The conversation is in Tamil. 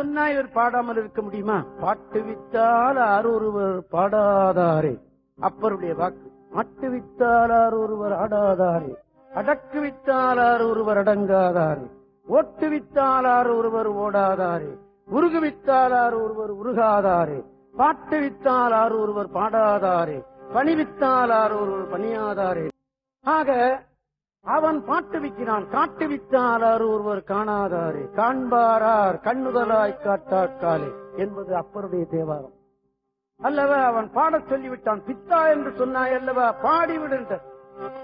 சொன்னா இவர் பாடாமல் இருக்க முடியுமா பாட்டு வித்தால் ஆர் ஒருவர் பாடாதாரே அப்பருடைய வாக்கு ஆட்டு வித்தால் ஆர் ஒருவர் ஆடாதாரே அடக்கு வித்தால் ஆர் ஒருவர் அடங்காதாரே ஓட்டு வித்தால் ஆர் ஒருவர் ஓடாதாரே உருகு வித்தால் ஆர் ஒருவர் உருகாதாரே பாட்டு வித்தால் ஆர் ஒருவர் பாடாதாரே பணிவித்தால் ஆர் ஒருவர் பணியாதாரே ஆக அவன் பாட்டு விற்கிறான் காட்டு வித்தாளர் ஒருவர் காணாதாரே காண்பாரார் கண்ணுதலாய் காட்டாக்காலே என்பது அப்பருடைய தேவாரம் அல்லவா அவன் பாடச் சொல்லிவிட்டான் பித்தா என்று சொன்னாய் அல்லவா பாடிவிடுன்ற